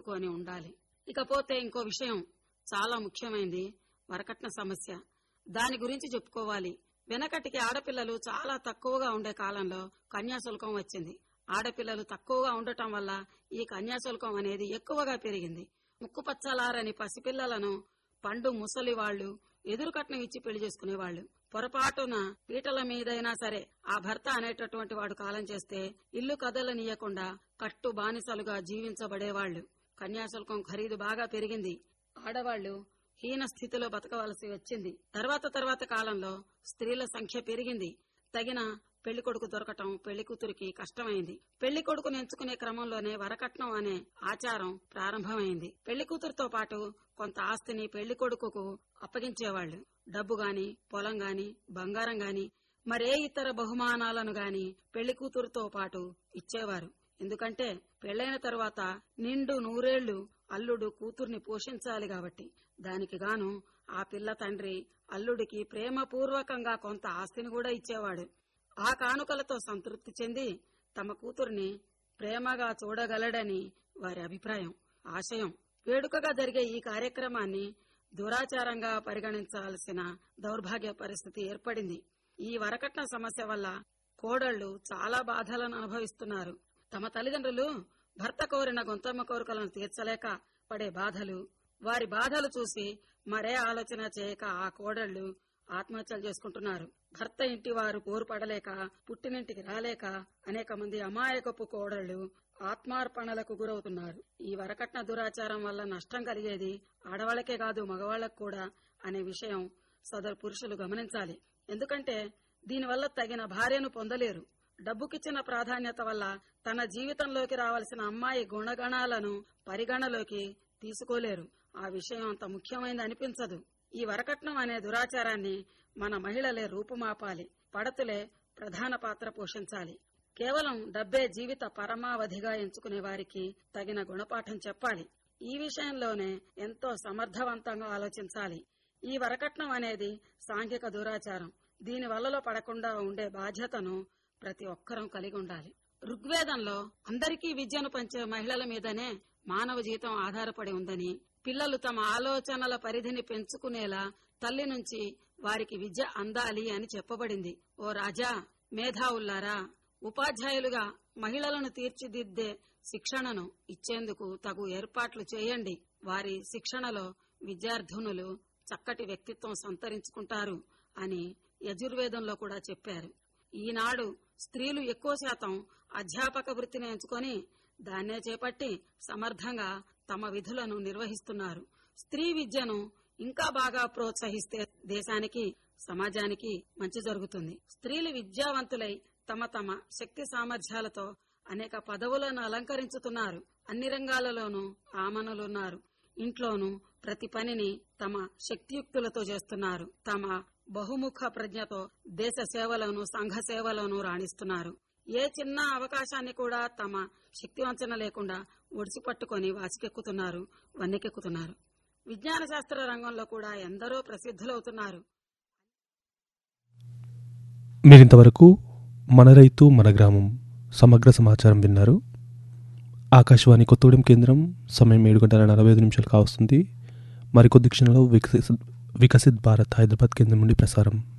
పట్టుకొని ఉండాలి ఇకపోతే ఇంకో విషయం చాలా ముఖ్యమైనది వరకట్న సమస్య దాని గురించి చెప్పుకోవాలి వెనకటికి ఆడపిల్లలు చాలా తక్కువగా ఉండే కాలంలో కన్యాశుల్కం వచ్చింది ఆడపిల్లలు తక్కువగా ఉండటం వల్ల ఈ కన్యాశుల్కం అనేది ఎక్కువగా పెరిగింది ముక్కుపచ్చలారని పసిపిల్లలను పండు ముసలి వాళ్లు ఎదురు కట్నం ఇచ్చి పెళ్లి చేసుకునేవాళ్లు పొరపాటున పీటల మీదైనా సరే ఆ భర్త అనేటటువంటి వాడు కాలం చేస్తే ఇల్లు కదలనీయకుండా కట్టు బానిసలుగా జీవించబడేవాళ్లు కన్యాశుల్కం ఖరీదు బాగా పెరిగింది ఆడవాళ్లు హీన స్థితిలో బతకవలసి వచ్చింది తర్వాత తర్వాత కాలంలో స్త్రీల సంఖ్య పెరిగింది తగిన పెళ్లి కొడుకు దొరకటం పెళ్లి కూతురికి కష్టమైంది పెళ్లి కొడుకును ఎంచుకునే క్రమంలోనే వరకట్నం అనే ఆచారం ప్రారంభమైంది పెళ్లి కూతురుతో పాటు కొంత ఆస్తిని పెళ్లి కొడుకుకు అప్పగించేవాళ్లు డబ్బు గాని పొలం గాని బంగారం గాని మరే ఇతర బహుమానాలను గాని పెళ్లి కూతురుతో పాటు ఇచ్చేవారు ఎందుకంటే పెళ్లైన తరువాత నిండు నూరేళ్లు అల్లుడు కూతుర్ని పోషించాలి కాబట్టి దానికి గాను ఆ పిల్ల తండ్రి అల్లుడికి ప్రేమపూర్వకంగా కొంత ఆస్తిని కూడా ఇచ్చేవాడు ఆ కానుకలతో సంతృప్తి చెంది తమ కూతుర్ని ప్రేమగా చూడగలడని వారి అభిప్రాయం ఆశయం వేడుకగా జరిగే ఈ కార్యక్రమాన్ని దురాచారంగా పరిగణించాల్సిన దౌర్భాగ్య పరిస్థితి ఏర్పడింది ఈ వరకట్న సమస్య వల్ల కోడళ్లు చాలా బాధలను అనుభవిస్తున్నారు తమ తల్లిదండ్రులు భర్త కోరిన గొంతమ్మ కోరికలను తీర్చలేక పడే బాధలు వారి బాధలు చూసి మరే ఆలోచన చేయక ఆ కోడళ్లు ఆత్మహత్యలు చేసుకుంటున్నారు భర్త ఇంటి వారు పోరు పడలేక పుట్టినింటికి రాలేక అనేక మంది అమాయకపు కోడళ్లు ఆత్మార్పణలకు గురవుతున్నారు ఈ వరకట్న దురాచారం వల్ల నష్టం కలిగేది ఆడవాళ్లకే కాదు మగవాళ్లకు కూడా అనే విషయం సదరు పురుషులు గమనించాలి ఎందుకంటే దీనివల్ల తగిన భార్యను పొందలేరు డబ్బుకిచ్చిన ప్రాధాన్యత వల్ల తన జీవితంలోకి రావాల్సిన అమ్మాయి గుణగణాలను పరిగణలోకి తీసుకోలేరు ఆ విషయం అంత ముఖ్యమైనది అనిపించదు ఈ వరకట్నం అనే దురాచారాన్ని మన మహిళలే రూపుమాపాలి పడతులే ప్రధాన పాత్ర పోషించాలి కేవలం డబ్బే జీవిత పరమావధిగా ఎంచుకునే వారికి తగిన గుణపాఠం చెప్పాలి ఈ విషయంలోనే ఎంతో సమర్థవంతంగా ఆలోచించాలి ఈ వరకట్నం అనేది సాంఘిక దురాచారం దీని వల్లలో పడకుండా ఉండే బాధ్యతను ప్రతి ఒక్కరం కలిగి ఉండాలి ఋగ్వేదంలో అందరికీ విద్యను పంచే మహిళల మీదనే మానవ జీవితం ఆధారపడి ఉందని పిల్లలు తమ ఆలోచనల పరిధిని పెంచుకునేలా తల్లి నుంచి వారికి విద్య అందాలి అని చెప్పబడింది ఓ రాజా మేధావుల్లారా ఉపాధ్యాయులుగా మహిళలను తీర్చిదిద్దే శిక్షణను ఇచ్చేందుకు తగు ఏర్పాట్లు చేయండి వారి శిక్షణలో విద్యార్థినులు చక్కటి వ్యక్తిత్వం సంతరించుకుంటారు అని యజుర్వేదంలో కూడా చెప్పారు ఈనాడు స్త్రీలు ఎక్కువ శాతం అధ్యాపక వృత్తిని ఎంచుకొని దాన్నే చేపట్టి సమర్థంగా తమ విధులను నిర్వహిస్తున్నారు స్త్రీ విద్యను ఇంకా బాగా ప్రోత్సహిస్తే దేశానికి సమాజానికి మంచి జరుగుతుంది స్త్రీలు విద్యావంతులై తమ తమ శక్తి సామర్థ్యాలతో అనేక పదవులను అలంకరించుతున్నారు అన్ని రంగాలలోనూ ఆమనులున్నారు ఇంట్లోనూ ప్రతి పనిని తమ శక్తియుక్తులతో చేస్తున్నారు తమ బహుముఖ ప్రజ్ఞతో దేశ సేవలోను సంఘ సేవలోను రాణిస్తున్నారు ఏ చిన్న అవకాశాన్ని కూడా తమ శక్తివంచన లేకుండా ఒడిసి పట్టుకొని వాసికెక్కుతున్నారు వన్నెకెక్కుతున్నారు విజ్ఞాన శాస్త్ర రంగంలో కూడా ఎందరో ప్రసిద్ధులవుతున్నారు మీరింతవరకు మన రైతు మన గ్రామం సమగ్ర సమాచారం విన్నారు ఆకాశవాణి కొత్తగూడెం కేంద్రం సమయం ఏడు గంటల నలభై ఐదు నిమిషాలు కావస్తుంది మరికొద్ది క్షణంలో వికసిత్ వికసిత్ భారత్ హైదరాబాద్ కేంద్రం నుండి ప్రసారం